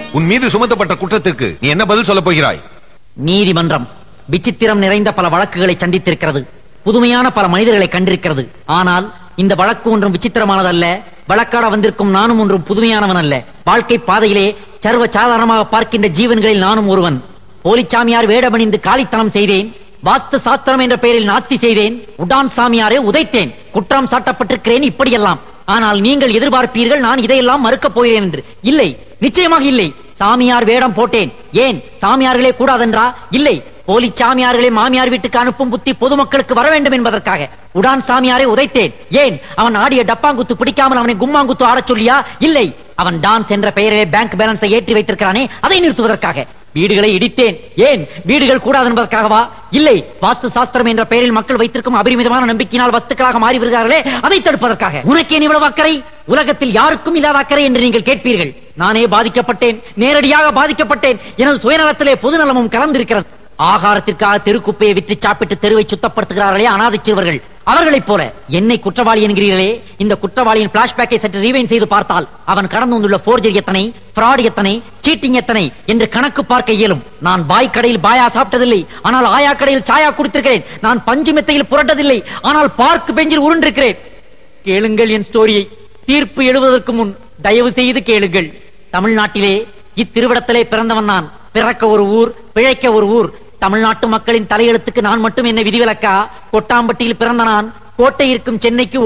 உன் மீது சுமத்தப்பட்ட குற்றத்திற்கு நீ என்ன பதில் சொல்லப் போகிறாய் நீதிமன்றம் விசித்திரம் நிறைந்த பல வழக்குகளை சந்தித்திருக்கிறது புதுமையான பல மனிதர்களை கண்டிருக்கிறது ஆனால் இந்த வழக்கு ஒன்றும் விசித்திரமானதல்ல வழக்காட வந்திருக்கும் நானும் ஒன்றும் புதுமையானவன் அல்ல வாழ்க்கை பாதையிலே சர்வ சாதாரணமாக பார்க்கின்ற ஜீவன்களில் நானும் ஒருவன் போலிச்சாமியார் வேடமணிந்து காலித்தனம் செய்தேன் வாஸ்து சாஸ்திரம் என்ற பெயரில் நாஸ்தி செய்தேன் உடான் சாமியாரை உதைத்தேன் குற்றம் சாட்டப்பட்டிருக்கிறேன் இப்படியெல்லாம் ஆனால் நீங்கள் எதிர்பார்ப்பீர்கள் நான் இதையெல்லாம் மறுக்கப் போகிறேன் என்று இல்லை நிச்சயமாக இல்லை சாமியார் வேடம் போட்டேன் ஏன் சாமியார்களே கூடாதென்றா இல்லை போலி சாமியார்களை மாமியார் வீட்டுக்கு அனுப்பும் புத்தி பொதுமக்களுக்கு வர வேண்டும் என்பதற்காக உடான் சாமியாரை உதைத்தேன் ஏன் அவன் ஆடிய டப்பாங்குத்து பிடிக்காமல் அவனை கும்மாங்குத்து ஆடச் சொல்லியா இல்லை அவன் டான்ஸ் என்ற பெயரிலே பேங்க் பேலன்ஸை ஏற்றி வைத்திருக்கிறானே அதை நிறுத்துவதற்காக வீடுகளை இடித்தேன் ஏன் வீடுகள் கூடாது என்பதற்காகவா இல்லை வாஸ்து சாஸ்திரம் என்ற பெயரில் மக்கள் வைத்திருக்கும் அபரிமிதமான நம்பிக்கையினால் வஸ்துக்களாக மாறி வருகிறார்களே அதை தடுப்பதற்காக உனக்கேன் இவ்வளவு அக்கறை உலகத்தில் யாருக்கும் இல்லாத அக்கறை என்று நீங்கள் கேட்பீர்கள் நானே பாதிக்கப்பட்டேன் நேரடியாக பாதிக்கப்பட்டேன் எனது சுயநலத்திலே பொதுநலமும் கலந்திருக்கிறது ஆகாரத்திற்காக தெருக்குப்பையை விற்று சாப்பிட்டு தெருவை சுத்தப்படுத்துகிறார்களே அனாதை சிறுவர்கள் அவர்களைப் போல என்னை குற்றவாளி என்கிறீர்களே இந்த குற்றவாளியின் பிளாஷ்பேக்கை சற்று ரீவைன் செய்து பார்த்தால் அவன் கடந்து வந்துள்ள போர்ஜரி எத்தனை fraud எத்தனை சீட்டிங் எத்தனை என்று கணக்கு பார்க்க இயலும் நான் பாய் கடையில் பாயா சாப்பிட்டதில்லை ஆனால் ஆயா கடையில் சாயா குடித்திருக்கிறேன் நான் பஞ்சு மெத்தையில் புரட்டதில்லை ஆனால் பார்க் பெஞ்சில் உருண்டிருக்கிறேன் கேளுங்கள் என் ஸ்டோரியை தீர்ப்பு எழுவதற்கு முன் தயவு செய்து கேளுங்கள் தமிழ்நாட்டிலே இத்திருவிடத்திலே பிறந்தவன் நான் பிறக்க ஒரு ஊர் பிழைக்க ஒரு ஊர் தமிழ்நாட்டு மக்களின் தலையெழுத்துக்கு நான் மட்டும் என்ன விதிவிலக்கா கொட்டாம்பட்டியில் பிறந்த நான் கோட்டை இருக்கும் சென்னைக்கு